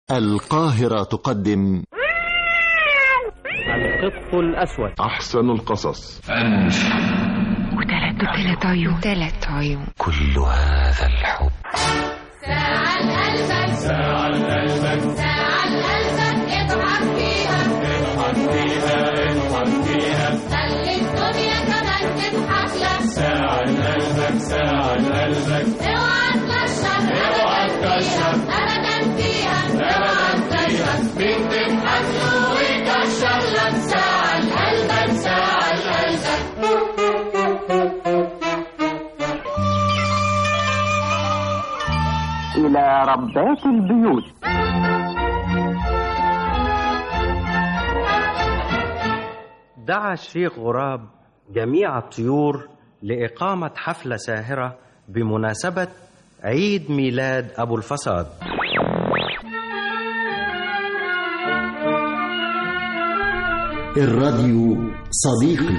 القاهرة تقدم القط الأسود أحسن القصص وثلاث وثلاث عيون ثلاث عيون كل هذا الحب ساعة قلبك ساعة قلبك ساعة قلبك اضحك فيها اضحك فيها اضحك فيها خلي الدنيا كمان تضحك لك ساعة قلبك ساعة قلبك اوعى تكشر اوعى تكشر ابدا فيها اوعى تكشر مين تضحك له ويكشر لك ساعة قلبك ساعة قلبك إلى ربات البيوت دعا الشيخ غراب جميع الطيور لإقامة حفلة ساهرة بمناسبة عيد ميلاد أبو الفساد الراديو صديقي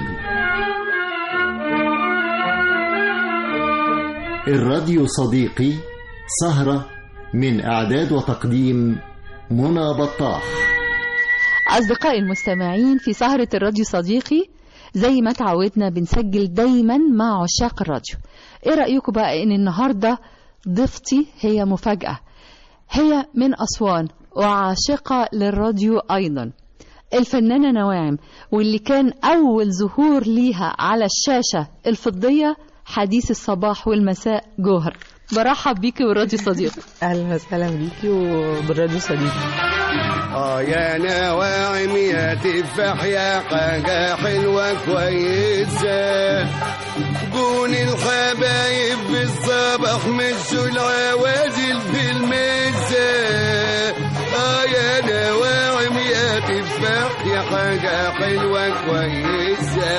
الراديو صديقي سهرة من إعداد وتقديم منى بطاح أصدقائي المستمعين في سهرة الراديو صديقي زي ما تعودنا بنسجل دايما مع عشاق الراديو ايه رأيكم بقى ان النهاردة ضيفتي هي مفاجأة هي من أسوان وعاشقة للراديو أيضا الفنانة نواعم واللي كان أول ظهور ليها على الشاشة الفضية حديث الصباح والمساء جوهر برحب بيكي والراديو صديقي اهلا وسهلا بيكي وبالراديو صديقي اه يا نواعم يا تفاح يا حاجة حلوة كويسة جون الحبايب بالصباح مشوا العوازل في المسا اه يا نواعم يا تفاح يا حاجة حلوة كويسة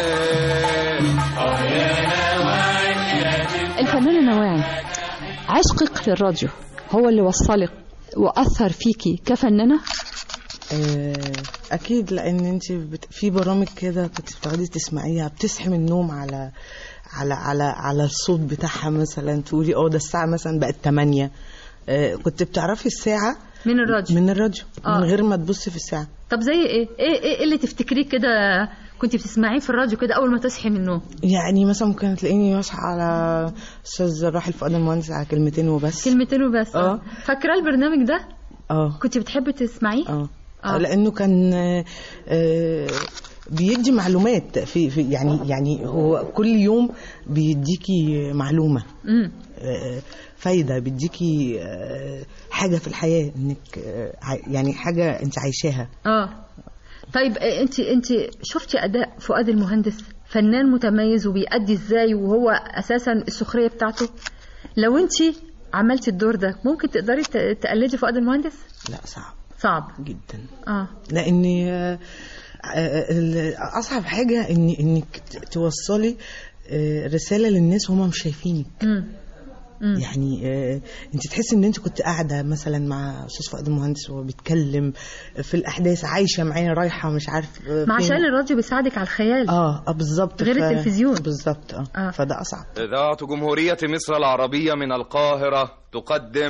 اه يا نواعم يا الفنانة نواعم عشقك للراديو هو اللي وصلك وأثر فيكي كفنانة آه، اكيد لان انت بت... في برامج كده كنت بتقعدي تسمعيها بتصحي من النوم على على على على الصوت بتاعها مثلا تقولي اه ده الساعه مثلا بقت 8 آه، كنت بتعرفي الساعه من الراديو من الراديو آه. من غير ما تبصي في الساعه طب زي ايه ايه ايه إيه اللي تفتكريه كده كنت بتسمعيه في الراديو كده اول ما تصحي من النوم يعني مثلا ممكن تلاقيني بصحى على استاذ راحل فؤاد المهندس على كلمتين وبس كلمتين وبس اه فاكره البرنامج ده اه كنت بتحبي تسمعيه اه آه. لانه كان آه، آه، بيدي معلومات في, في يعني يعني هو كل يوم بيديكي معلومه امم آه، فايده بيديكي آه، حاجه في الحياه انك آه، عاي- يعني حاجه انت عايشاها اه طيب آه، انت انت شفتي اداء فؤاد المهندس فنان متميز وبيأدي ازاي وهو اساسا السخريه بتاعته لو انت عملتي الدور ده ممكن تقدري ت- تقلدي فؤاد المهندس لا صعب صعب جدا اه لان آه، آه، ال- اصعب حاجه ان انك ت- توصلي آه، رساله للناس وهم مش شايفينك امم مم. يعني آه، انت تحسي ان انت كنت قاعده مثلا مع استاذ فؤاد المهندس وهو بيتكلم في الاحداث عايشه معايا رايحه مش عارف آه، ما فين. عشان الراديو بيساعدك على الخيال اه اه بالظبط غير التلفزيون. بالظبط اه, آه. فده اصعب إذاعة جمهورية مصر العربية من القاهرة تقدم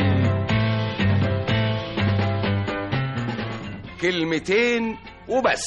كلمتين وبس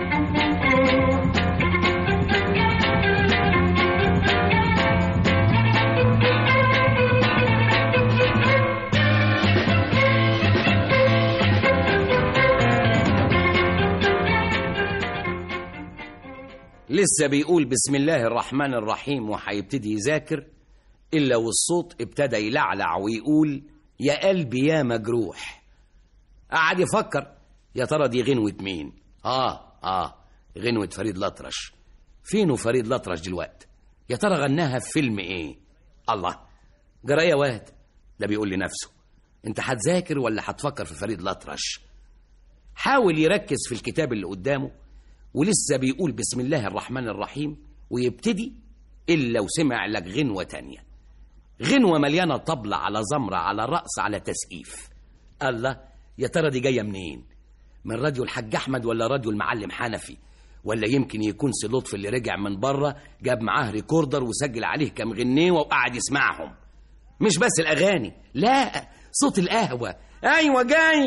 لسه بيقول بسم الله الرحمن الرحيم وهيبتدي يذاكر إلا والصوت ابتدى يلعلع ويقول يا قلبي يا مجروح قعد يفكر يا ترى دي غنوة مين آه آه غنوة فريد الأطرش فينه فريد الأطرش دلوقتي يا ترى غناها في فيلم إيه الله جرى يا واد ده بيقول لنفسه انت هتذاكر ولا هتفكر في فريد الأطرش حاول يركز في الكتاب اللي قدامه ولسه بيقول بسم الله الرحمن الرحيم ويبتدي إلا وسمع لك غنوة تانية غنوة مليانة طبلة على زمرة على رقص على تسقيف الله يا ترى دي جاية منين من راديو الحاج أحمد ولا راديو المعلم حنفي ولا يمكن يكون سي لطفي اللي رجع من بره جاب معاه ريكوردر وسجل عليه كام غنيوة وقعد يسمعهم مش بس الأغاني لا صوت القهوة أيوة جاي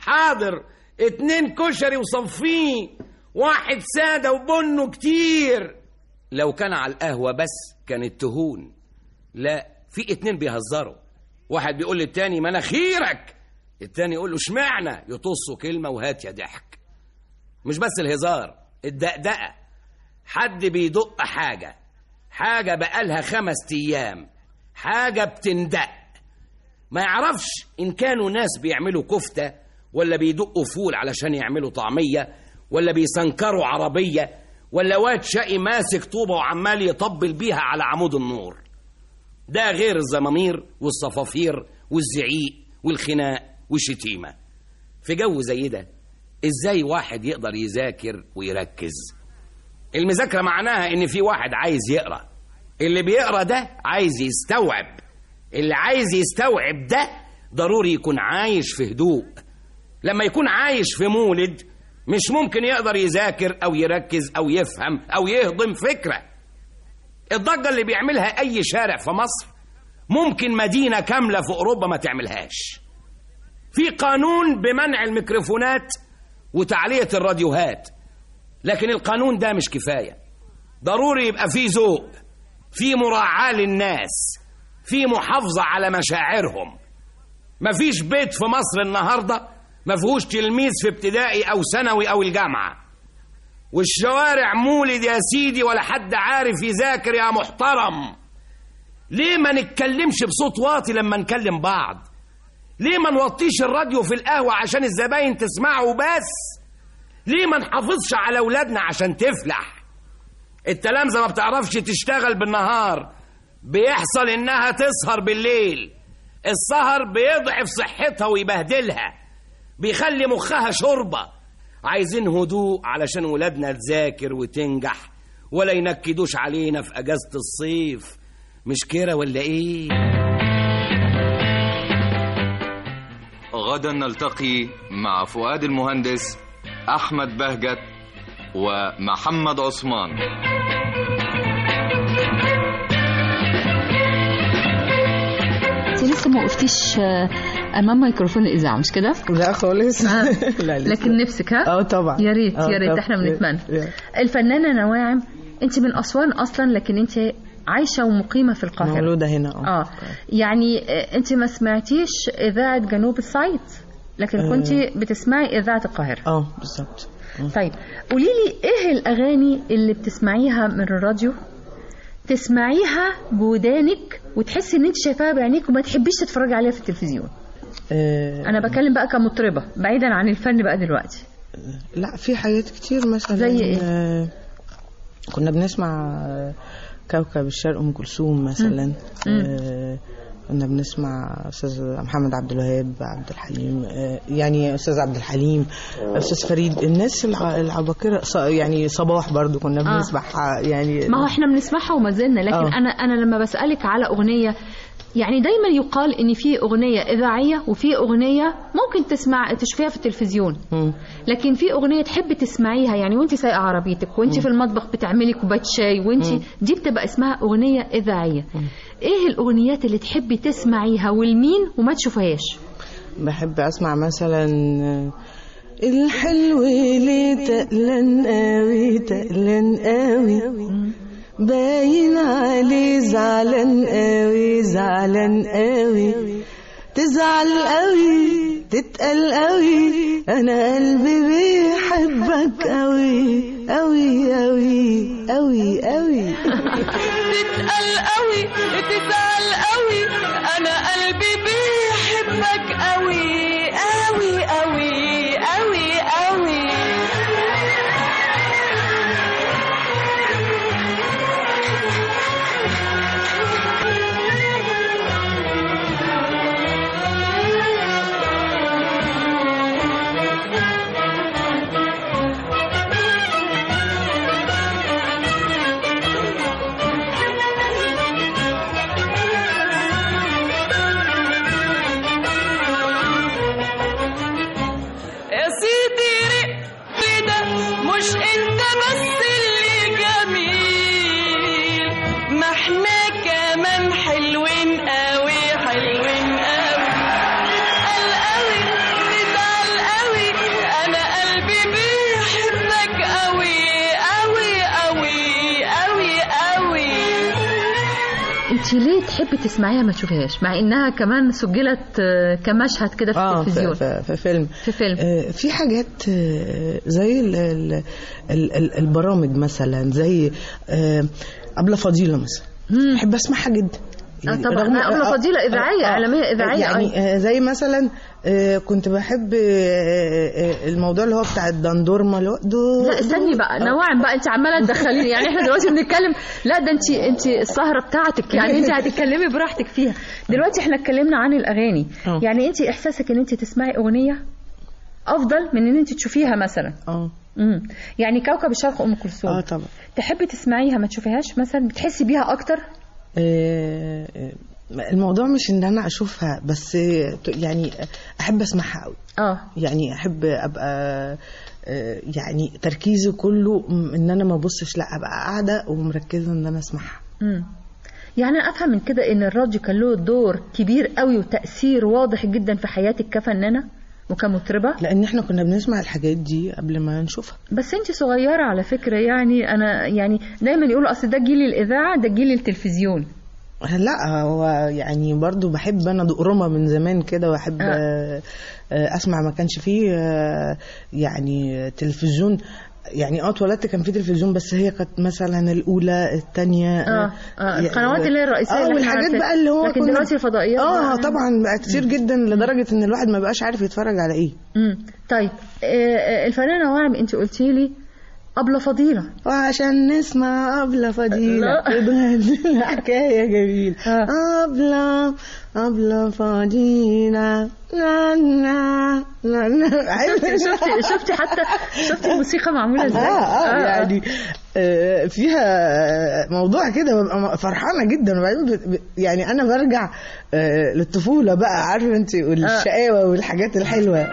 حاضر اتنين كشري وصنفيه واحد سادة وبنه كتير لو كان على القهوة بس كانت تهون لا في اتنين بيهزروا واحد بيقول للتاني مناخيرك التاني يقول له اشمعنى يطصوا كلمة وهات يا ضحك مش بس الهزار الدقدقة حد بيدق حاجة حاجة بقالها خمس أيام حاجة بتندق ما يعرفش إن كانوا ناس بيعملوا كفتة ولا بيدقوا فول علشان يعملوا طعمية ولا بيسنكروا عربية ولا واد شقي ماسك طوبة وعمال يطبل بيها على عمود النور ده غير الزمامير والصفافير والزعيق والخناق والشتيمة في جو زي ده ازاي واحد يقدر يذاكر ويركز المذاكرة معناها ان في واحد عايز يقرأ اللي بيقرأ ده عايز يستوعب اللي عايز يستوعب ده ضروري يكون عايش في هدوء لما يكون عايش في مولد مش ممكن يقدر يذاكر او يركز او يفهم او يهضم فكره الضجه اللي بيعملها اي شارع في مصر ممكن مدينه كامله في اوروبا ما تعملهاش في قانون بمنع الميكروفونات وتعليه الراديوهات لكن القانون ده مش كفايه ضروري يبقى فيه ذوق في مراعاه للناس في محافظه على مشاعرهم مفيش بيت في مصر النهارده ما فيهوش تلميذ في ابتدائي او ثانوي او الجامعه والشوارع مولد يا سيدي ولا حد عارف يذاكر يا محترم ليه ما نتكلمش بصوت واطي لما نكلم بعض ليه ما نوطيش الراديو في القهوة عشان الزباين تسمعه بس ليه ما نحافظش على أولادنا عشان تفلح التلامذة ما بتعرفش تشتغل بالنهار بيحصل إنها تسهر بالليل السهر بيضعف صحتها ويبهدلها بيخلي مخها شوربة عايزين هدوء علشان ولادنا تذاكر وتنجح ولا ينكدوش علينا في أجازة الصيف مش كده ولا إيه؟ غدا نلتقي مع فؤاد المهندس أحمد بهجت ومحمد عثمان انت لسه ما وقفتيش آه، امام ميكروفون الاذاعه مش كده لا خالص لا لسه. لكن نفسك ها اه طبعا يا ريت آه يا ريت طبعا. احنا بنتمنى يا- الفنانه نواعم انت من اسوان اصلا لكن انت عايشه ومقيمه في القاهره مولودة هنا اه اه يعني آه، انت ما سمعتيش اذاعه جنوب الصعيد لكن آه. كنت بتسمعي اذاعه القاهره اه بالظبط طيب قولي لي ايه الاغاني اللي بتسمعيها من الراديو تسمعيها بودانك وتحسي ان انت شايفاها بعينيك وما تحبيش تتفرجي عليها في التلفزيون آه، انا بكلم بقى كمطربه بعيدا عن الفن بقى دلوقتي لا في حاجات كتير مثلا زي إيه؟ آه، كنا بنسمع آه، كوكب الشرق ام كلثوم مثلا آه، كنا بنسمع استاذ محمد عبد الوهاب عبد الحليم آه، يعني استاذ عبد الحليم استاذ فريد الناس الع- العباقره ص- يعني صباح برضو كنا آه. بنسمع يعني ما هو احنا بنسمعها وما زلنا لكن آه. انا انا لما بسالك على اغنيه يعني دايما يقال ان في اغنيه اذاعيه وفي اغنيه ممكن تسمع تشوفيها في التلفزيون مم. لكن في اغنيه تحب تسمعيها يعني وانت سايقه عربيتك وانت في المطبخ بتعملي كوبايه شاي وانت دي بتبقى اسمها اغنيه اذاعيه ايه الاغنيات اللي تحبي تسمعيها والمين وما تشوفهاش بحب اسمع مثلا آه، الحلو ليه تقلن قوي تقلن قوي باين عليه زعلان قوي زعلان قوي تزعل قوي تتقل قوي انا قلبي بيحبك قوي قوي قوي قوي قوي تتقل قوي تزعل قوي انا قلبي بيحبك قوي قوي قوي قوي قوي انت ليه تحبي تسمعيها ما تشوفيهاش مع انها كمان سجلت آه، كمشهد كده في اه التلفزيون في, في, في فيلم في فيلم آه، في حاجات آه، زي ال ال ال ال البرامج مثلا زي آه، أبلة فضيلة مثلا بحب أسمعها جدا آه، طبعا. رغم- ما أبلة آه، فضيلة آه، إذاعية، آه، إعلامية إذاعية، يعني آه، زي مثلا آه، كنت بحب آه، آه، الموضوع اللي هو بتاع الدندورما اللي هو دو لا استني دو- بقى آه. نواعم بقى انت عماله تدخليني يعني احنا دلوقتي بنتكلم لا ده انت انت السهره بتاعتك يعني انت هتتكلمي براحتك فيها دلوقتي احنا اتكلمنا عن الاغاني آه. يعني انت احساسك ان انت تسمعي اغنيه افضل من ان انت تشوفيها مثلا اه امم يعني كوكب الشرق ام كلثوم اه طبعا تحبي تسمعيها ما تشوفيهاش مثلا بتحسي بيها اكتر آه، آه، الموضوع مش ان انا اشوفها بس آه، يعني احب اسمعها قوي اه يعني احب ابقى آه، يعني تركيزي كله م- ان انا ما ابصش لا ابقى قاعده ومركزه ان انا اسمعها امم يعني انا افهم من كده ان الراديو كان له دور كبير قوي وتاثير واضح جدا في حياتك كفنانه وكمطربه لان احنا كنا بنسمع الحاجات دي قبل ما نشوفها بس انت صغيرة على فكرة يعني انا يعني دايما يقولوا اصل ده جيل الاذاعة ده جيل التلفزيون لا هو يعني برضو بحب انا دقرمه من زمان كده واحب آه. آه. آه، اسمع ما كانش فيه آه، يعني تلفزيون يعني اه اتولدت كان في تلفزيون بس هي كانت مثلا الاولى الثانيه اه اه القنوات اللي هي الرئيسية اه اللي احنا والحاجات عارفينها. بقى اللي هو لكن كنا- دلوقتي الفضائيات اه بقى- طبعا بقى كتير جدا لدرجه ان الواحد ما بقاش عارف يتفرج على ايه امم طيب آه، آه، الفنانة وعم انت قلتي لي أبلة فضيلة وعشان نسمع أبلة فضيلة لا. تغني حكاية جميلة آه. أبلة أبلة فضيلة لا لا لا لا عارف؟ شفتي شفتي شفتي حتى شفتي الموسيقى معمولة ازاي اه اه يعني آه، فيها موضوع كده ببقى فرحانه جدا وبعدين ب- ب- يعني انا برجع آه، للطفوله بقى عارفه انت والشقاوه والحاجات الحلوه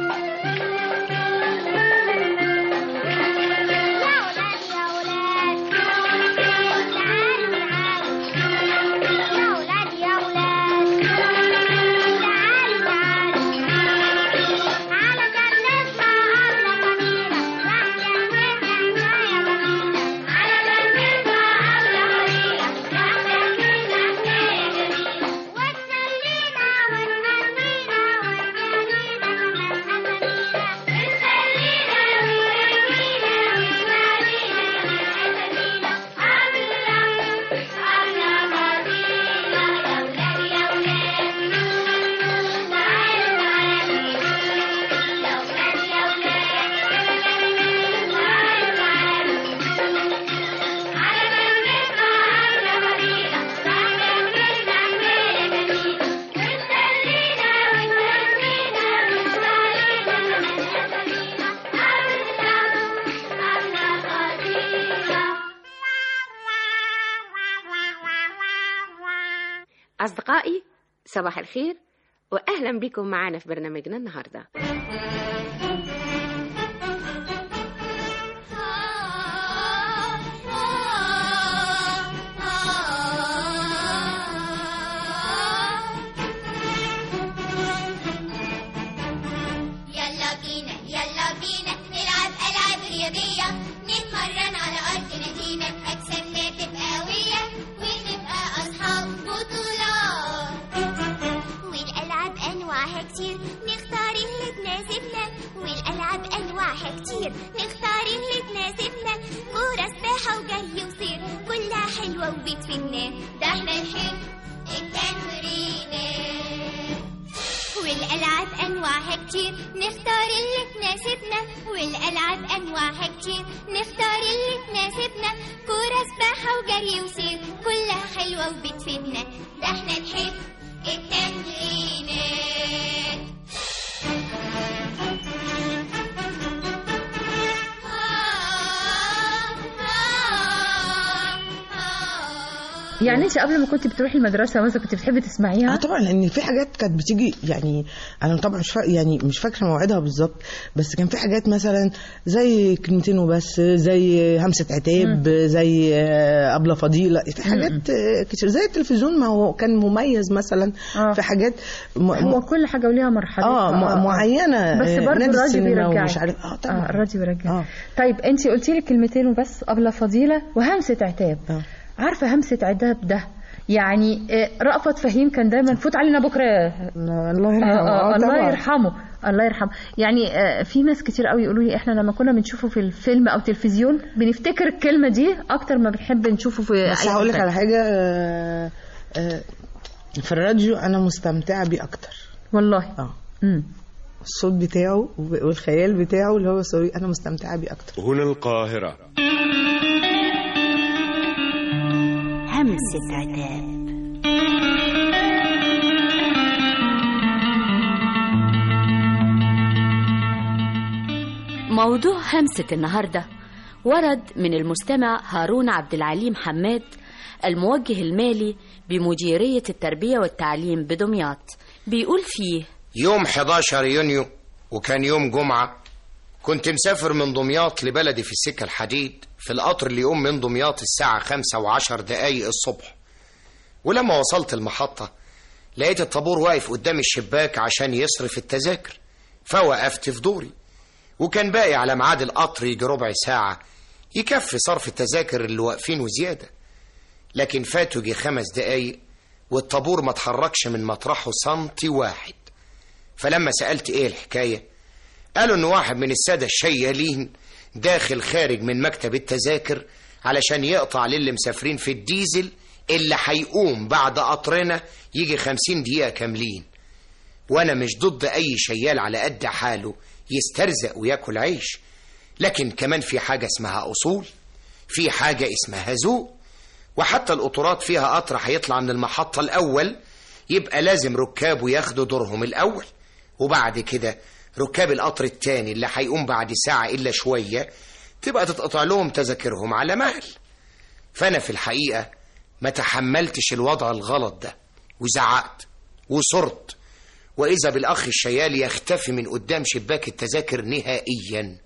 أصدقائي صباح الخير وأهلا بكم معنا في برنامجنا النهاردة يلا بينا يلا بينا نلعب ألعاب رياضية نتمرن على أرض نادينا أجسامنا تبقى قوية ونبقى أصحاب بطولات والألعاب أنواعها كتير نختار اللي تناسبنا والألعاب أنواعها كتير نختار اللي تناسبنا كورة سباحة وجري وصير كلها حلوة وبتفيدنا ده احنا نحب التمرينات والألعاب أنواعها كتير نختار اللي تناسبنا والألعاب أنواعها كتير نختار اللي تناسبنا كورة سباحة وجري وسير كلها حلوة وبتفيدنا ده احنا نحب التمرينات يعني انت قبل ما كنت بتروحي المدرسة مثلا كنت بتحبي تسمعيها اه طبعا لان في حاجات كانت بتيجي يعني انا طبعا مش فا... يعني مش فاكره موعدها بالظبط بس كان في حاجات مثلا زي كلمتين وبس زي همسه عتاب زي آه، ابله فضيله في حاجات آه، كتير زي التلفزيون ما هو كان مميز مثلا في حاجات م... هو كل حاجة وليها مرحلة اه م... معينه بس آه، برضه نادي الراديو السينما بيرجعك ومش عارف اه طبعا اه الراديو بيرجعك طيب انت قلتي لي كلمتين وبس أبلة فضيلة وهمسة عتاب آه. عارفة همسة عتاب ده يعني آه، رأفت فهيم كان دايما فوت علينا بكره الله يرحمه آه، آه، الله طبعاً. يرحمه الله يرحمه يعني آه، في ناس كتير قوي يقولوا لي احنا لما كنا بنشوفه في الفيلم او تلفزيون بنفتكر الكلمه دي اكتر ما بنحب نشوفه في بس أي هقول لك حاجة على حاجه آه، آه، في الراديو انا مستمتعه بيه اكتر والله اه امم الصوت بتاعه والخيال بتاعه اللي هو سوري انا مستمتعه بيه اكتر هنا القاهرة همسة عتاب موضوع همسة النهاردة ورد من المستمع هارون عبد العليم حماد الموجه المالي بمديرية التربية والتعليم بدمياط بيقول فيه يوم 11 يونيو وكان يوم جمعة كنت مسافر من دمياط لبلدي في السكة الحديد في القطر اللي يقوم من دمياط الساعة خمسة وعشر دقايق الصبح ولما وصلت المحطة لقيت الطابور واقف قدام الشباك عشان يصرف التذاكر فوقفت في دوري وكان باقي على ميعاد القطر يجي ربع ساعة يكفي صرف التذاكر اللي واقفين وزيادة لكن فاتوا يجي خمس دقايق والطابور ما اتحركش من مطرحه سنتي واحد فلما سألت ايه الحكاية قالوا ان واحد من السادة الشيالين داخل خارج من مكتب التذاكر علشان يقطع للي مسافرين في الديزل اللي هيقوم بعد قطرنا يجي خمسين دقيقة كاملين وانا مش ضد اي شيال على قد حاله يسترزق وياكل عيش لكن كمان في حاجة اسمها اصول في حاجة اسمها ذوق وحتى القطورات فيها قطر هيطلع من المحطة الأول يبقى لازم ركابه ياخدوا دورهم الأول وبعد كده ركاب القطر التاني اللي هيقوم بعد ساعة إلا شوية تبقى تتقطع لهم تذاكرهم على مهل فأنا في الحقيقة ما تحملتش الوضع الغلط ده وزعقت وصرت وإذا بالأخ الشيال يختفي من قدام شباك التذاكر نهائيا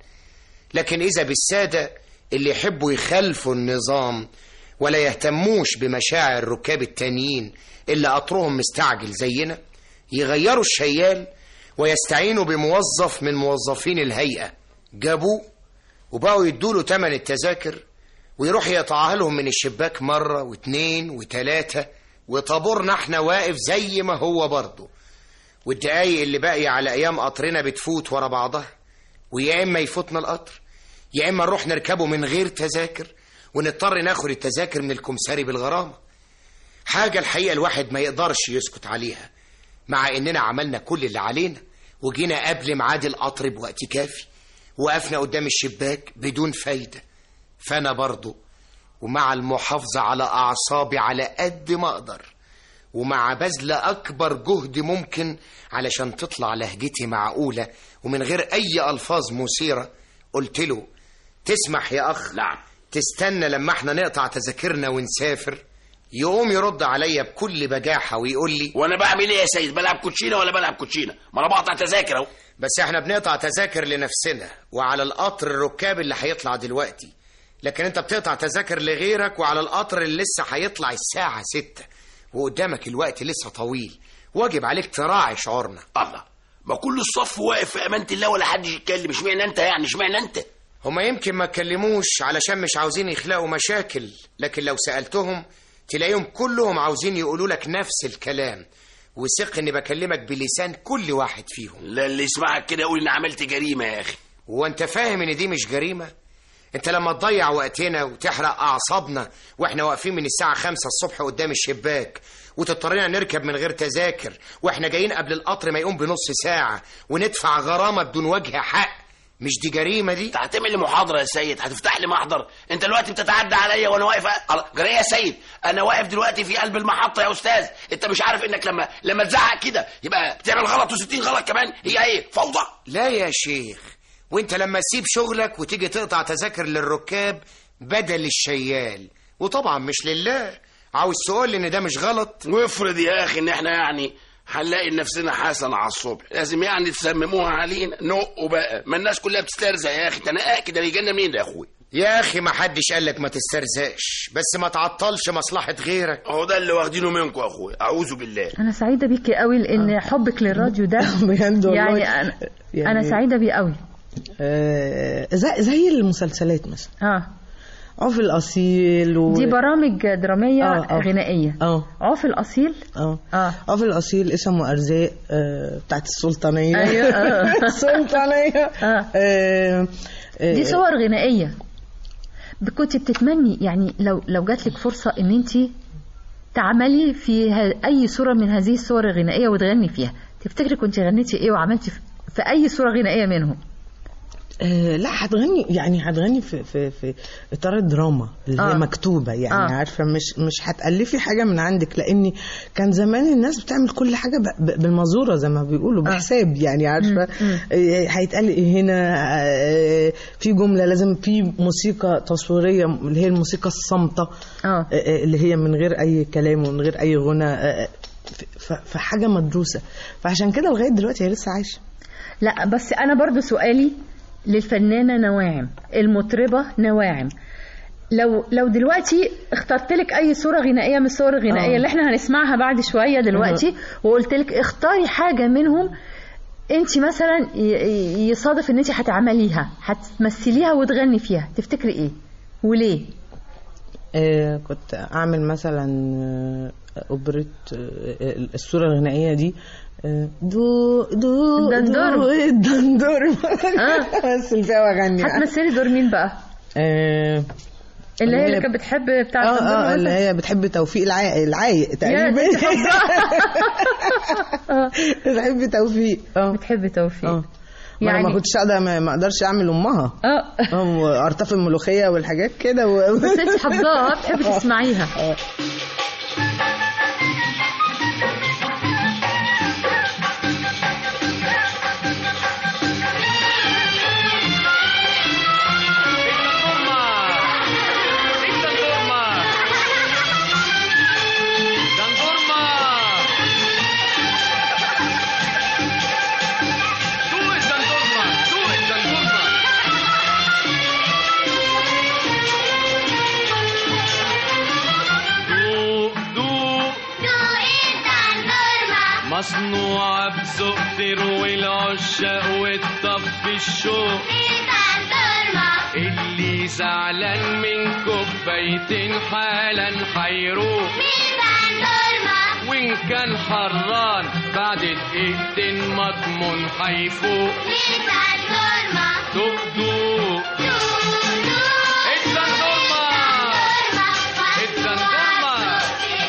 لكن إذا بالسادة اللي يحبوا يخالفوا النظام ولا يهتموش بمشاعر الركاب التانيين اللي قطرهم مستعجل زينا يغيروا الشيال ويستعينوا بموظف من موظفين الهيئة جابوه وبقوا يدوله تمن التذاكر ويروح يقطعها لهم من الشباك مرة واتنين وتلاتة وطابورنا احنا واقف زي ما هو برضه والدقايق اللي باقية على أيام قطرنا بتفوت ورا بعضها ويا إما يفوتنا القطر يا إما نروح نركبه من غير تذاكر ونضطر ناخد التذاكر من الكمساري بالغرامة حاجة الحقيقة الواحد ما يقدرش يسكت عليها مع إننا عملنا كل اللي علينا وجينا قبل ميعاد القطر بوقت كافي وقفنا قدام الشباك بدون فايدة فأنا برضو ومع المحافظة على أعصابي على قد ما أقدر ومع بذل أكبر جهد ممكن علشان تطلع لهجتي معقولة ومن غير أي ألفاظ مثيرة قلت له تسمح يا أخ نعم تستنى لما احنا نقطع تذاكرنا ونسافر يقوم يرد عليا بكل بجاحة ويقول لي وانا بعمل ايه يا سيد بلعب كوتشينه ولا بلعب كوتشينه ما انا بقطع تذاكر اهو بس احنا بنقطع تذاكر لنفسنا وعلى القطر الركاب اللي هيطلع دلوقتي لكن انت بتقطع تذاكر لغيرك وعلى القطر اللي لسه هيطلع الساعة ستة وقدامك الوقت لسه طويل واجب عليك تراعي شعورنا الله ما كل الصف واقف في امانه الله ولا حد يتكلم اشمعنى انت يعني اشمعنى انت هما يمكن ما اتكلموش علشان مش عاوزين يخلقوا مشاكل لكن لو سألتهم تلاقيهم كلهم عاوزين يقولوا لك نفس الكلام وثق اني بكلمك بلسان كل واحد فيهم لا اللي يسمعك كده يقول ان عملت جريمه يا اخي وانت فاهم ان دي مش جريمة انت لما تضيع وقتنا وتحرق اعصابنا واحنا واقفين من الساعة خمسة الصبح قدام الشباك وتضطرينا نركب من غير تذاكر واحنا جايين قبل القطر ما يقوم بنص ساعة وندفع غرامة بدون وجه حق مش دي جريمة دي انت هتعمل لي محاضره يا سيد هتفتح لي محضر انت دلوقتي بتتعدى عليا وانا واقف الله، جري يا سيد انا واقف دلوقتي في قلب المحطه يا استاذ انت مش عارف انك لما لما تزعق كده يبقى بتعمل غلط و60 غلط كمان هي ايه فوضى لا يا شيخ وانت لما تسيب شغلك وتيجي تقطع تذاكر للركاب بدل الشيال وطبعا مش لله عاوز تقول لي ان ده مش غلط وافرض يا اخي ان احنا يعني هنلاقي نفسنا حسن على الصبح لازم يعني تسمموها علينا نقوا بقى ما الناس كلها بتسترزق يا اخي تنقى كده بيجي لنا منين ده يا اخوي يا اخي ما حدش قالك ما تسترزقش بس ما تعطلش مصلحة غيرك اهو ده اللي واخدينه منكم يا اخوي اعوذ بالله انا سعيده بيكي قوي لان حبك للراديو ده بجد والله يعني انا انا سعيده بيه قوي آه، زي زي المسلسلات مثلا اه عوف الاصيل و... دي برامج دراميه آه، آه. غنائيه اه عوف الاصيل اه اه عوف الاصيل اسمه ارزاق آه بتاعت السلطانيه أيوة، آه. السلطانيه آه. آه آه، دي صور غنائيه كنت بتتمني يعني لو لو جات لك فرصه ان انت تعملي في ه- اي صوره من هذه الصور الغنائيه وتغني فيها تفتكري كنت غنيتي ايه وعملتي في- في اي صوره غنائيه منهم آه لا هتغني يعني هتغني في في في اطار الدراما اللي آه. هي مكتوبه يعني آه. آه. عارفه مش مش هتالفي حاجه من عندك لاني كان زمان الناس بتعمل كل حاجه ب- ب- بالمزوره زي ما بيقولوا بحساب يعني عارفه آه، هيتقال ايه هنا آه، في جمله لازم في موسيقى تصويريه اللي هي الموسيقى الصامته اه اللي هي من غير اي كلام ومن غير اي غنى آه، ف- فحاجه مدروسه فعشان كده لغايه دلوقتي هي لسه عايشه لا بس انا برضو سؤالي للفنانه نواعم المطربه نواعم لو لو دلوقتي اخترت لك اي صوره غنائيه من الصور الغنائيه آه. اللي احنا هنسمعها بعد شويه دلوقتي وقلت لك اختاري حاجه منهم انت مثلا ي- ي- يصادف ان انت هتعمليها هتمثليها وتغني فيها تفتكري ايه وليه آه، كنت اعمل مثلا آه، اوبريت آه، الصوره الغنائيه دي آه، دو دو الدندور. دو الدندور بس فيها واغني هتمثلي دور مين بقى آه، اللي هي اللي كانت بتحب بتاع اه الدندور اه اللي مثلاً؟ هي بتحب توفيق العايق العايق تقريبا انت بتحب توفيق اه بتحب توفيق اه يعني يعني- ما كنتش قاعده ما ما اقدرش اعمل امها اه اه وارتفع الملوخيه والحاجات كده و... بس انت حافظاها بتحبي تسمعيها مصنوعة بذوق تروي العشاق وتطفي الشوق اللي زعلان من كوبايتين حالا حيروح وإن كان حران بعد دقيقتين مضمون حيفوق دوق دوق الزندورما الزندورما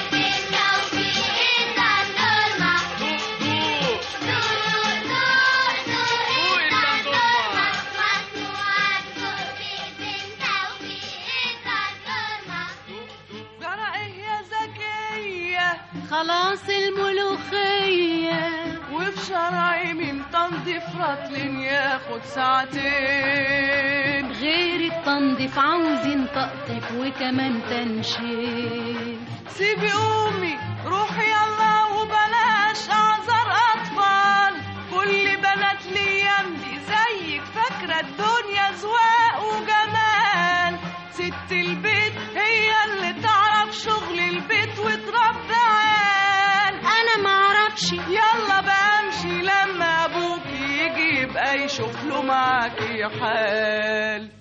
جرى ايه يا زكية خلاص الملوخية وفي شرعي من تنظيف رطل ياخد ساعتين غير التنظيف عاوزين تقطيف وكمان تنشيف سيبي قومي روحي يلا وبلاش اعذر اطفال كل بنات ليام دي زيك فاكرة الدنيا زواق وجمال ست البيت هي اللي تعرف شغل البيت وتربي عيال انا معرفش يلا بقى امشي لما ابوك يجي يبقى يشوف له معاكي حال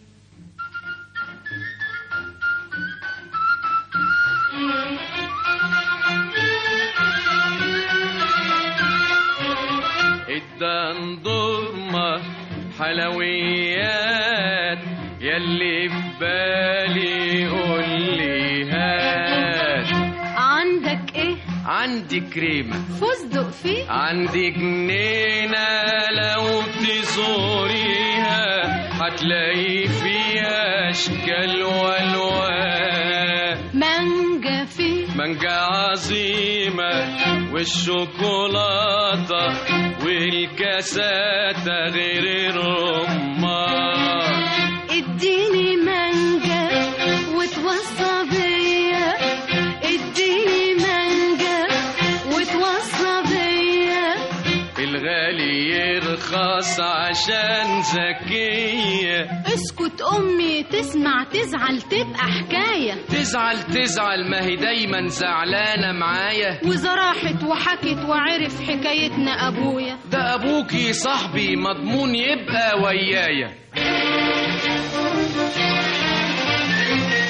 الدندورما حلويات يلي في بالي قولي هات عندك ايه عندي كريمة فستق فيه عندي جنينة لو تزوريها هتلاقي فيها أشكال والوان مانجا فيه مانجا عظيمة والشوكولاتة والكاسات غير الرمان اديني مانجا وتوصى بيا اديني مانجا وتوصى بيا الغالي يرخص عشان ذكية اسكت امي تسمع تزعل تبقى حكايه تزعل تزعل ما هي دايما زعلانة معايا وإذا راحت وحكت وعرف حكايتنا ابويا ده أبوكي صاحبي مضمون يبقى ويايا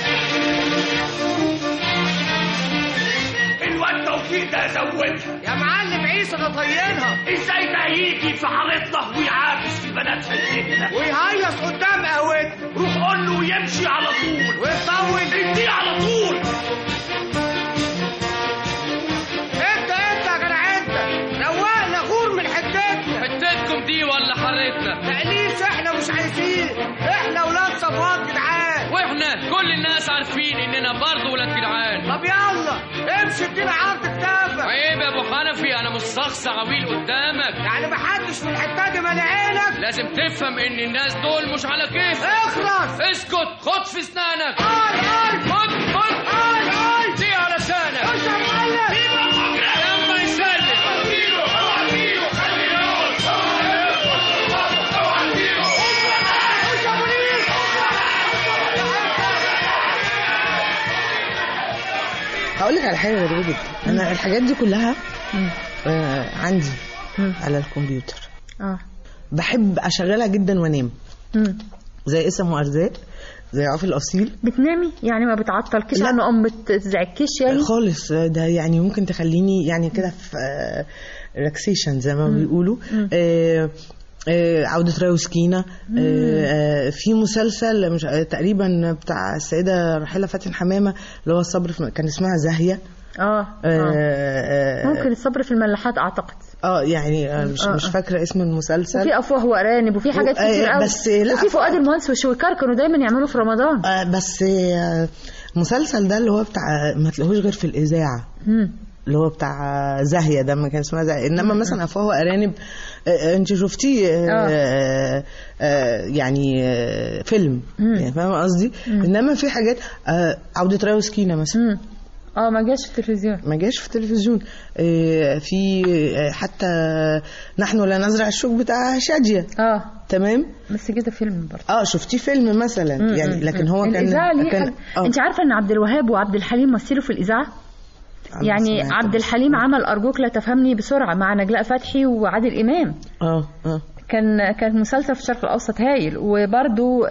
ده زودها يا معلم عيسى ده طينها ازاي ده يجي في حارتنا ويعاكس في بنات حلتنا ويهيص قدام قهوتنا روح قول له يمشي على طول ويطول اديه على طول انت انت يا جدع انت روقنا غور من حتتنا حتتكم دي ولا حارتنا تقليص احنا مش عايزين احنا ولاد صفوات جدعان واحنا كل الناس عارفين اننا برضه ولاد جدعان طب يلا امشي ادينا عرض كتافك عيب يا ابو حنفي انا مش شخص عويل قدامك يعني محدش في الحته دي مالي عينك لازم تفهم ان الناس دول مش على كيف اخلص اسكت خد في اسنانك اي اي خد خد اي اي دي على لسانك خش يا معلم لما يسلم خش يا بوليس هقول لك على حاجه غريبه جدا انا الحاجات دي كلها آه عندي على الكمبيوتر اه بحب اشغلها جدا وانام مم. زي اسم وارزاق زي عوف الاصيل بتنامي يعني ما بتعطلكيش لا. عنه ام بتزعجكيش يعني خالص ده يعني ممكن تخليني يعني كده في ريلاكسيشن زي ما بيقولوا آه، آه، عودة راي وسكينة آه، آه، في مسلسل مش آه، تقريبا بتاع السيدة رحيلة فاتن حمامة اللي هو الصبر في كان اسمها زاهية اه آه، اه آه، ممكن الصبر في الملاحات اعتقد اه يعني آه، مش آه، مش آه. فاكرة اسم المسلسل وفي افواه وارانب وفي حاجات و- آه، كتير قوي بس لا، وفي فؤاد المهندس والشويكار كانوا دايما يعملوا في رمضان آه، بس آه، المسلسل ده اللي هو بتاع ما تلاقوش غير في الإذاعة مم. اللي هو بتاع زاهية ده ما كان اسمها زاهية انما مثلا افواه وارانب آه، انت شفتيه آه، آه، آه، يعني آه، فيلم يعني فاهمه قصدي انما في حاجات آه، عودة راي وسكينة مثلا اه ما جاش في التلفزيون ما جاش في التلفزيون آه، في آه، حتى نحن لا نزرع الشوك بتاع شادية اه تمام بس كده فيلم برضه اه شفتيه فيلم مثلا مم، يعني مم، لكن مم. هو كان الاذاعه ليه كان حاجة... آه. انت عارفه ان عبد الوهاب وعبد الحليم مثلوا في الاذاعه يعني سمعت عبد بس. الحليم عمل ارجوك لا تفهمني بسرعه مع نجلاء فتحي وعادل امام اه اه كان كان مسلسل في الشرق الاوسط هايل وبرده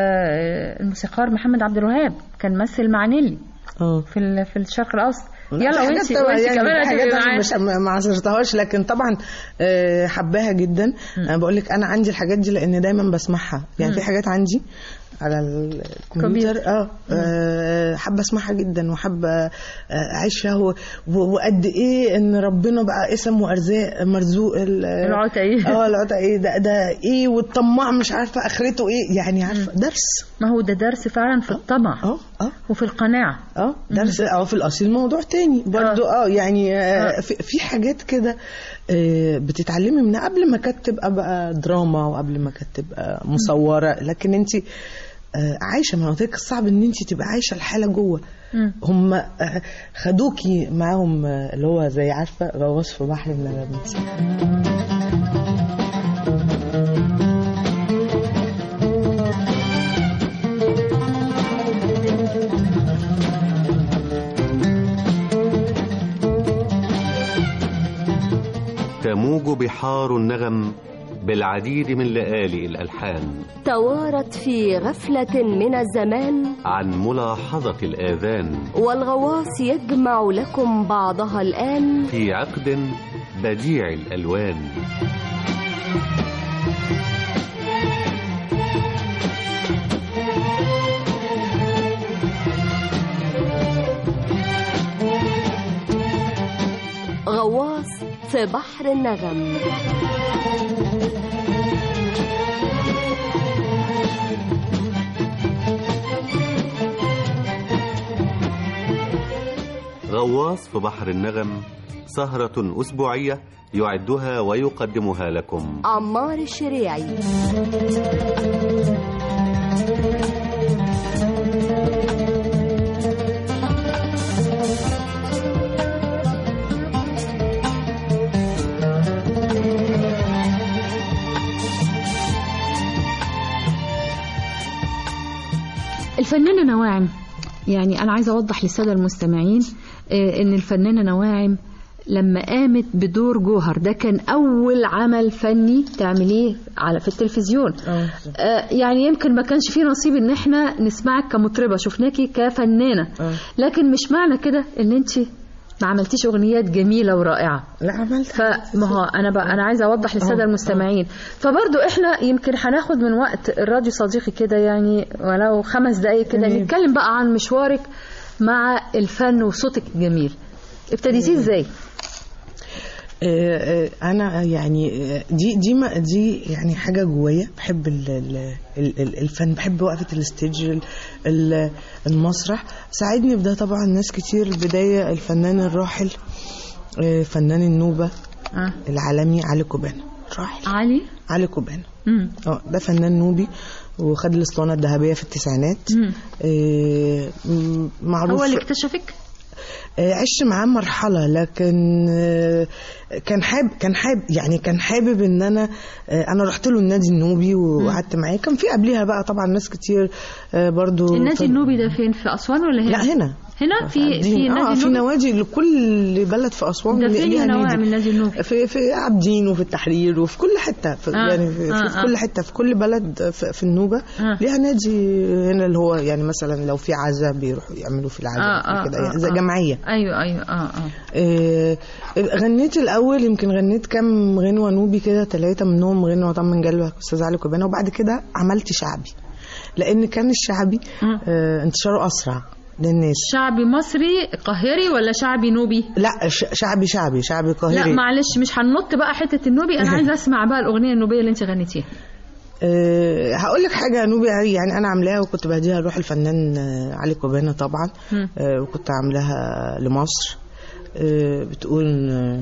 الموسيقار محمد عبد الوهاب كان مثل مع نيلي اه في ال- في الشرق الاوسط لا، يلا في حاجات وانت طبعاً وانت يعني كمان في حاجات هتبقي انا معانا. مش ما ما عصرتهاش لكن طبعا آه، حباها جدا انا بقول لك انا عندي الحاجات دي لان دايما بسمعها يعني مم. في حاجات عندي على الكمبيوتر اه آه، حابه اسمعها جدا وحابه آه، اعيشها و- و- وقد ايه ان ربنا بقى اسم وارزاق مرزوق ال- العتا ايه اه العتا ايه ده ده ايه والطماع مش عارفه اخرته ايه يعني عارفه درس ما هو ده درس فعلا في الطمع اه اه وفي القناعه اه درس اه في الاصيل موضوع تاني برضو اه يعني آه في, في حاجات كده آه بتتعلمي منها قبل ما كانت تبقى بقى دراما وقبل ما كانت تبقى مصوره لكن انت آه عايشه ما قلت لك الصعب ان انت تبقى عايشه الحاله جوه مم. هم آه خدوكي معاهم آه اللي هو زي عارفه غواص في بحر النغمات تموج بحار النغم بالعديد من لآلئ الألحان توارت في غفلة من الزمان عن ملاحظة الآذان والغواص يجمع لكم بعضها الآن في عقد بديع الألوان غواص في بحر النغم غواص في بحر النغم سهرة أسبوعية يعدها ويقدمها لكم عمار الشريعي الفنانة نواعم يعني أنا عايزة أوضح للسادة المستمعين آه، إن الفنانة نواعم لما قامت بدور جوهر ده كان أول عمل فني تعمليه على في التلفزيون آه، يعني يمكن ما كانش فيه نصيب إن إحنا نسمعك كمطربة شفناكي كفنانة لكن مش معنى كده إن أنت ما عملتيش اغنيات جميله ورائعه لا عملت فما هو انا بقى انا عايزه اوضح للساده المستمعين فبرضو احنا يمكن هناخد من وقت الراديو صديقي كده يعني ولو خمس دقايق كده تمام. نتكلم بقى عن مشوارك مع الفن وصوتك الجميل ابتديتيه ازاي آه، آه، انا يعني آه، دي دي ما دي يعني حاجه جوايا بحب ال- ال- ال- ال- الفن بحب وقفه الستيج ال- ال- المسرح ساعدني بده طبعا ناس كتير البدايه الفنان الراحل آه، فنان النوبه آه. العالمي علي كوبانا راحل علي علي كوبانا مم. اه ده فنان نوبي وخد الاسطوانه الذهبيه في التسعينات مم. آه، م- معروف هو اللي اكتشفك آه، عشت معاه مرحلة لكن آه، كان حابب كان حابب يعني كان حابب ان انا آه، انا رحت له النادي النوبي وقعدت معاه كان في قبليها بقى طبعا ناس كتير آه، برضو النادي ف- النوبي ده فين في اسوان ولا هنا لا هنا هنا في في عابدين. اه نادي في النوبي نوادي لكل بلد في اسوان ده فين ليها نوع نادي. من النادي النوبي في في عابدين وفي التحرير وفي كل حته في آه. يعني في, آه، في آه. كل حته في كل بلد في, في النوبه آه. ليها نادي هنا اللي هو يعني مثلا لو في عزا بيروحوا يعملوا في العزا آه، آه، كده آه، يعني زي آه. جمعيه ايوه ايوه اه اه آه، غنيت الاول يمكن غنيت كام غنوه نوبي كده ثلاثه منهم غنوه طبعا من جلوه استاذ علي كوبانا وبعد كده عملت شعبي لان كان الشعبي آه، انتشاره اسرع للناس شعبي مصري قاهري ولا شعبي نوبي لا ش- شعبي شعبي شعبي قاهري لا معلش مش هننط بقى حته النوبي انا عايزه اسمع بقى الاغنيه النوبيه اللي انت غنيتيها أه هقول لك حاجه نوبي يعني انا عاملاها وكنت بهديها لروح الفنان آه، علي كوبانا طبعا مم. أه وكنت عاملاها لمصر أه بتقول آه،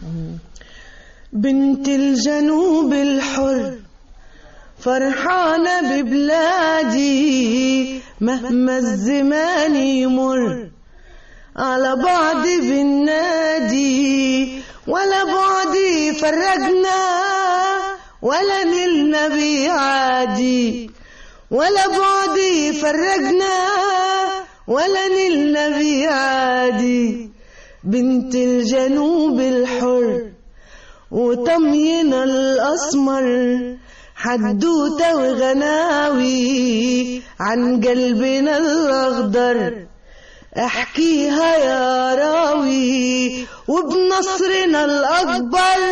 بنت الجنوب الحر فرحانة ببلادي مهما الزمان يمر على بعض بالنادي ولا بعد فرقنا ولا نلنا بيعادي ولا بعد فرقنا ولا نلنا بيعادي بنت الجنوب الحر وطمينا الأسمر حدوتة وغناوي عن قلبنا الأخضر احكيها يا راوي وبنصرنا الأكبر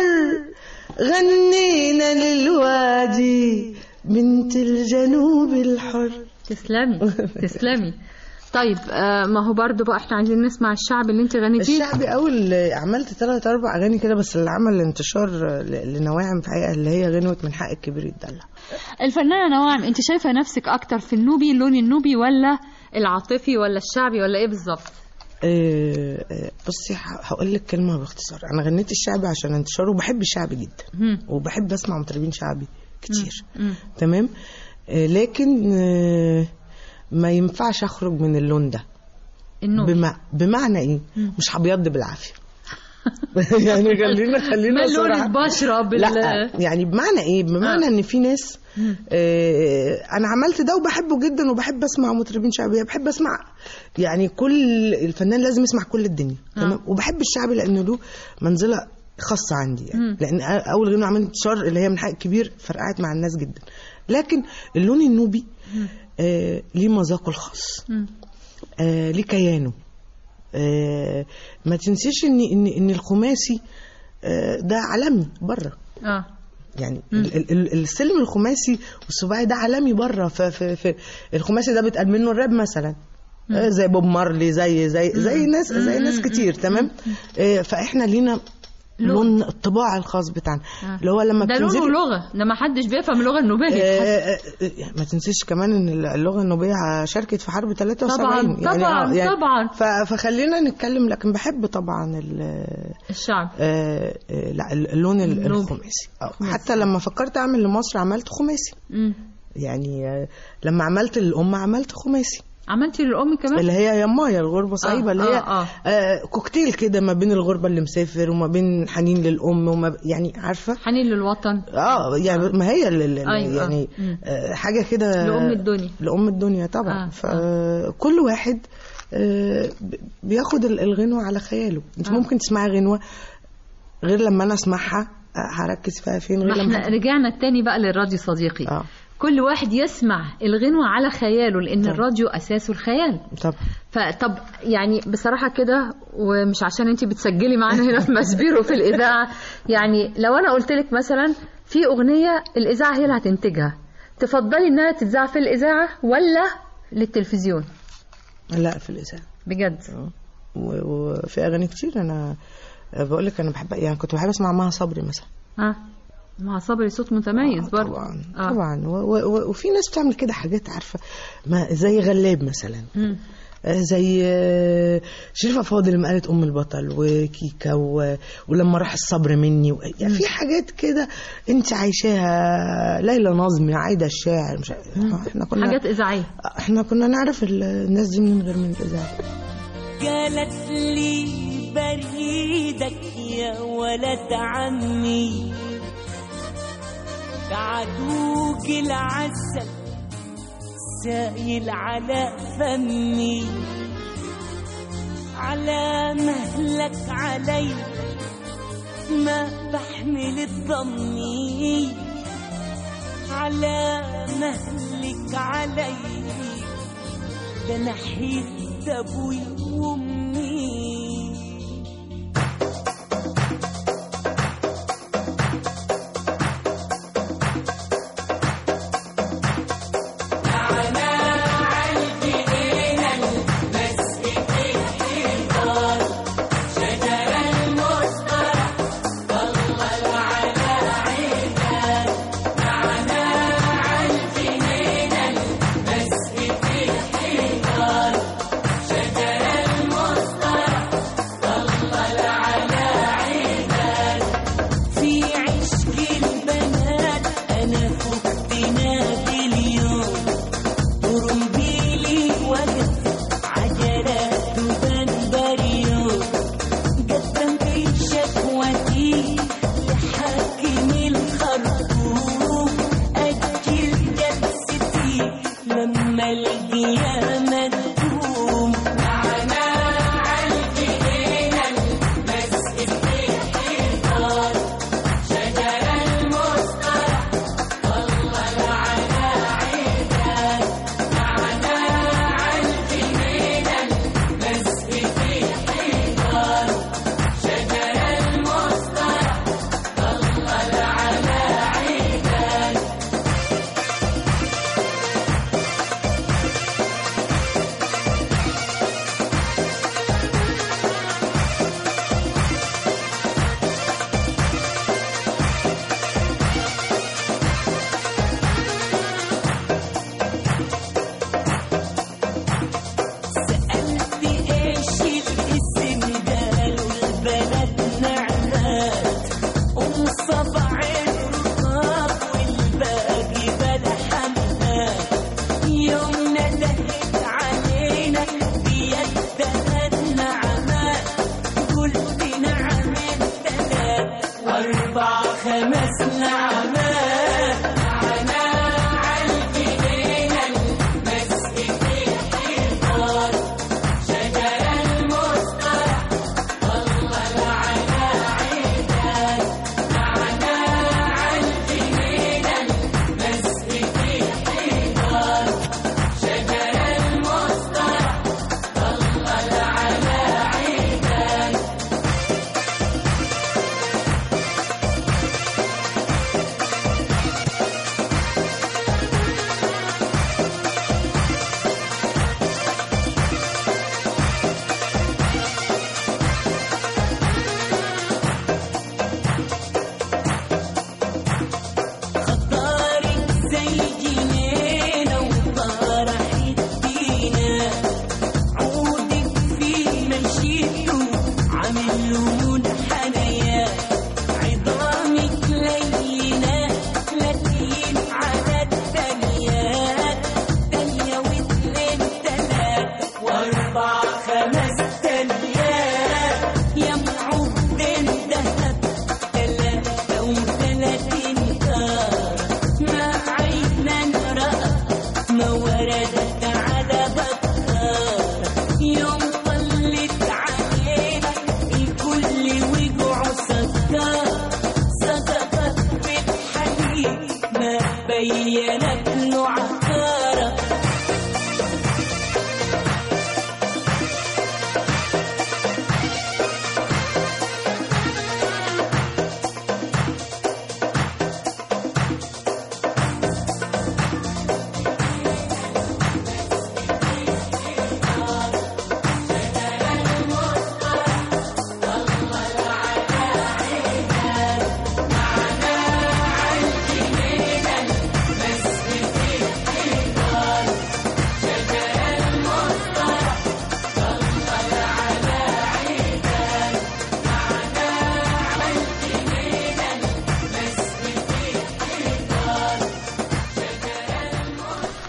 غنينا للوادي بنت الجنوب الحر تسلمي تسلمي طيب آه ما هو برضو بقى احنا عايزين نسمع الشعب اللي انت غنيتيه الشعبي اول عملت ثلاث اربع اغاني كده بس اللي عمل انتشار ل- لنواعم في حقيقه اللي هي غنوه من حق الكبير يتدلع الفنانه نوام انت شايفه نفسك اكتر في النوبي اللون النوبي ولا العاطفي ولا الشعبي ولا ايه بالظبط آه، آه، بصي هقول لك كلمه باختصار انا غنيت الشعبي عشان انتشاره وبحب الشعبي جدا مم. وبحب اسمع مطربين شعبي كتير مم. تمام آه، لكن آه، ما ينفعش اخرج من اللون ده النوبي بمع... بمعنى ايه مم. مش هبيض بالعافيه يعني خلينا خلينا من لون صراحة. البشره بال لا يعني بمعنى ايه بمعنى آه. ان في ناس مم. آه انا عملت ده وبحبه جدا وبحب اسمع مطربين شعبيه بحب اسمع يعني كل الفنان لازم يسمع كل الدنيا آه. تمام وبحب الشعبي لانه له منزله خاصه عندي يعني مم. لان اول غنوه عملت انتشار اللي هي من حق كبير فرقعت مع الناس جدا لكن اللون النوبي آه ليه مذاقه الخاص مم. آه ليه كيانه آه ما تنسيش ان ان ان الخماسي آه ده عالمي بره اه يعني مم. ال- ال- السلم الخماسي والسباعي ده عالمي بره ف- ف- ف- الخماسي ده بيتقال منه الراب مثلا مم. آه، زي بوب مارلي زي زي زي مم. ناس زي مم. ناس كتير تمام آه، فاحنا لينا لون. لون الطباع الخاص بتاعنا آه. اللي هو لما ده لون بتنزلي ولغه ده ما حدش بيفهم اللغه النوبيه آه، آه، آه، ما تنسيش كمان ان اللغه النوبيه شاركت في حرب 73 طبعاً، يعني طبعاً، آه، يعني طبعاً. ف- فخلينا نتكلم لكن بحب طبعا ال- الشعب آه، آه، لا اللون ال- النوبي. الخماسي آه، حتى لما فكرت اعمل لمصر عملت خماسي مم. يعني آه، لما عملت الأم عملت خماسي عملتي للام كمان اللي هي يمايا الغربة صعيبة اللي هي آه، آه. آه كوكتيل كده ما بين الغربة اللي مسافر وما بين حنين للأم وما ب- يعني عارفة حنين للوطن اه يعني ما هي ال- ال- أيوة. يعني مم. آه حاجة كده لأم الدنيا. لأم الدنيا طبعا آه، فكل واحد آه ب- بياخد ال- الغنوة على خياله انت آه. ممكن تسمعي غنوة غير لما انا اسمعها آه، هركز فيها فين ما غير لما احنا رجعنا تاني بقى للراديو صديقي آه. كل واحد يسمع الغنوة على خياله لأن الراديو أساسه الخيال طب فطب يعني بصراحة كده ومش عشان انت بتسجلي معانا هنا في مسبيرو في الإذاعة يعني لو أنا قلت لك مثلا في أغنية الإذاعة هي اللي هتنتجها تفضلي إنها تتذاع في الإذاعة ولا للتلفزيون لا في الإذاعة بجد و- وفي أغاني كتير أنا بقول لك أنا بحب يعني كنت بحب أسمع معها صبري مثلا اه مع صبري صوت متميز برضه طبعا طبعا و- و- و- وفي ناس بتعمل كده حاجات عارفة ما زي غلاب مثلا مم. آه، زي آه، شريفة فاضل لما قالت أم البطل وكيكا و... ولما راح الصبر مني و... يعني في حاجات كده أنت عايشاها ليلى نظمي عايدة الشاعر مش عارف- احنا كنا حاجات إذاعية احنا كنا نعرف ال- الناس دي من غير من الإذاعة قالت لي بريدك يا ولد عمي بعدوك العسل سايل على فمي على مهلك علي ما بحمل ضمي على مهلك علي ده نحيت ابوي وامي في عشق البنات انا فقت نادي اليوم طرمبيلي وقف عجلات بنبريون قدمت شكوتي لحاكم الخرطوم اجل جلستي لما القيامه تقوم معنا عالجنينه المسجد الحيطان شجر المصطلح ظلل على عيدان معنا عالجنينه المسجد الحيطان شجر المصطلح ظلل على عيدان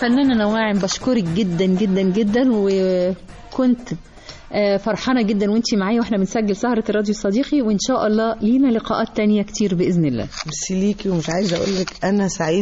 فنانة نواعم بشكرك جدا جدا جدا وكنت آه، فرحانة جدا وانتي معايا واحنا بنسجل سهرة الراديو صديقي وان شاء الله لينا لقاءات تانية كتير بإذن الله ميرسي ليكي ومش عايزه اقول لك انا سعيده